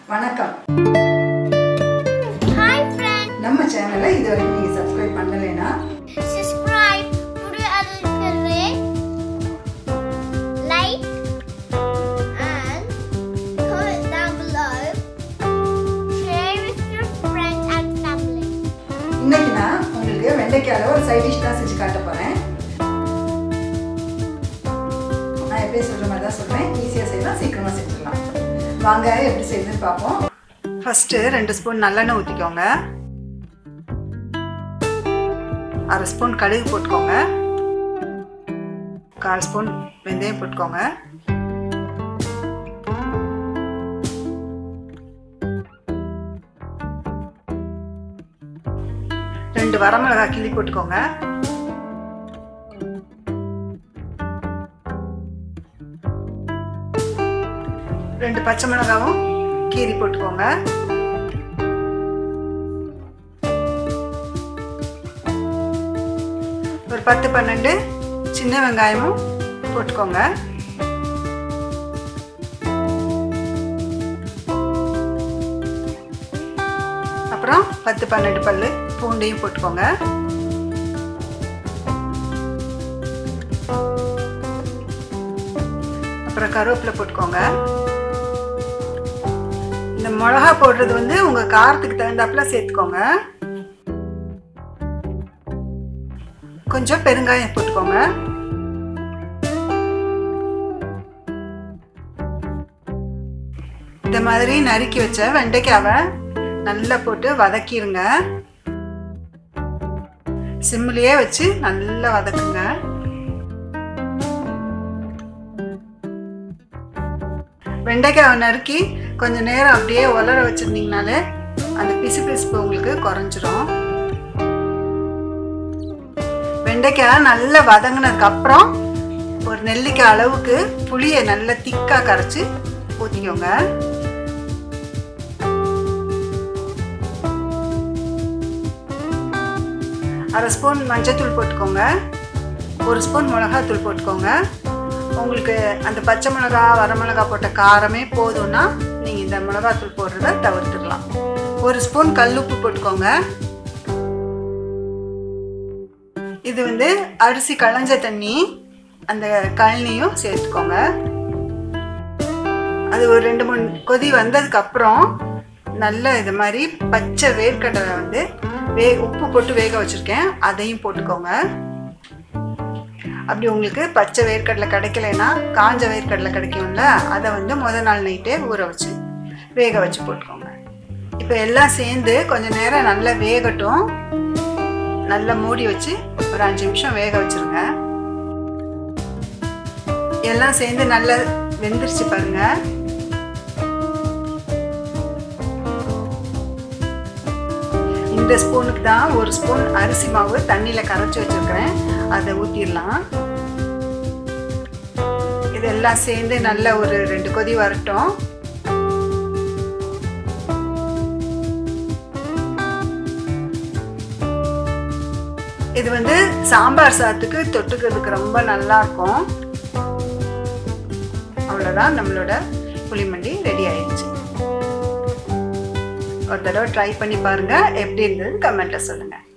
வணக்கம் Hi friends, நம்ம சேனலை இது வரைக்கும் நீங்கள் சப்ஸ்கிரைப் பண்ணலைன்னா subscribe புது அழுக்கிறே like and comment down below. Share with your friends and family. இன்னைக்கு நான் உங்களுக்கு வெண்டைக்காயில் ஒரு சைட் டிஷ் தான் செஞ்சு காட்ட போகிறேன் நான் எப்படி சொல்கிற மாதிரி தான் சொல்கிறேன் ஈஸியாக செய்யலாம் சீக்கிரமாக செஞ்சிடலாம் வாங்க எப்படி செய்யுதுன்னு பார்ப்போம் ஃபஸ்ட்டு ரெண்டு ஸ்பூன் நல்லெண்ணெய் ஊற்றிக்கோங்க அரை ஸ்பூன் கடுகு போட்டுக்கோங்க கால் ஸ்பூன் வெந்தயம் போட்டுக்கோங்க ரெண்டு வரமிளகாய் கிள்ளி போட்டுக்கோங்க ரெண்டு பச்சை மிளகாவும் கீரி போட்டுக்கோங்க ஒரு பத்து பன்னெண்டு சின்ன வெங்காயமும் போட்டுக்கோங்க அப்புறம் பத்து பன்னெண்டு பல்லு பூண்டையும் போட்டுக்கோங்க அப்புறம் கருவேப்பிலை போட்டுக்கோங்க இந்த மிளகா போடுறது வந்து உங்க காரத்துக்கு தகுந்தாப்புல சேர்த்துக்கோங்க கொஞ்சம் பெருங்காயம் போட்டுக்கோங்க இந்த மாதிரி நறுக்கி வச்ச வெண்டைக்காவை நல்லா போட்டு வதக்கிடுங்க சிம்மிலேயே வச்சு நல்லா வதக்குங்க வெண்டைக்காவை நறுக்கி கொஞ்சம் நேரம் அப்படியே உலர வச்சிருந்தீங்கனாலே அந்த பிசு பிசுப்பு உங்களுக்கு குறைஞ்சிரும் வெண்டைக்காய் நல்லா வதங்கினதுக்கு அப்புறம் ஒரு நெல்லிக்காய் அளவுக்கு புளியை நல்லா திக்காக கரைச்சி ஊற்றிக்கோங்க அரை ஸ்பூன் மஞ்சத்தூள் போட்டுக்கோங்க ஒரு ஸ்பூன் மிளகாத்தூள் போட்டுக்கோங்க உங்களுக்கு அந்த பச்சை மிளகா வரமிளகா போட்ட காரமே போதும்னா நீங்கள் இந்த மிளகாத்தூள் போடுறத தவிர்த்துடலாம் ஒரு ஸ்பூன் கல்லுப்பு போட்டுக்கோங்க இது வந்து அரிசி களைஞ்ச தண்ணி அந்த கழனியும் சேர்த்துக்கோங்க அது ஒரு ரெண்டு மூணு கொதி வந்ததுக்கு அப்புறம் நல்ல இது மாதிரி பச்சை வேர்க்கடலை வந்து வே உப்பு போட்டு வேக வச்சுருக்கேன் அதையும் போட்டுக்கோங்க அப்படி உங்களுக்கு பச்சை வேர்க்கடலை கிடைக்கலனா காஞ்ச வேர்க்கடலை கிடைக்கும்ல அதை வந்து முத நாள் நைட்டே ஊற வச்சு வேக வச்சு போட்டுக்கோங்க இப்போ எல்லாம் சேர்ந்து கொஞ்சம் நேரம் நல்லா வேகட்டும் நல்லா மூடி வச்சு ஒரு அஞ்சு நிமிஷம் வேக வச்சுருங்க எல்லாம் சேர்ந்து நல்லா வெந்துருச்சு பாருங்க இந்த ஸ்பூனுக்கு தான் ஒரு ஸ்பூன் அரிசி மாவு தண்ணியில் கரைச்சி வச்சுருக்கிறேன் அதை ஊற்றிடலாம் இதெல்லாம் சேர்ந்து நல்ல ஒரு ரெண்டு கொதி வரட்டும் இது வந்து சாம்பார் சாதத்துக்கு தொட்டுக்கிறதுக்கு ரொம்ப நல்லா இருக்கும் அவ்வளோதான் நம்மளோட புளிமண்டி ரெடி ஆயிடுச்சு ஒரு தடவை ட்ரை பண்ணி பாருங்க எப்படி இருந்தது கமெண்ட்ல சொல்லுங்க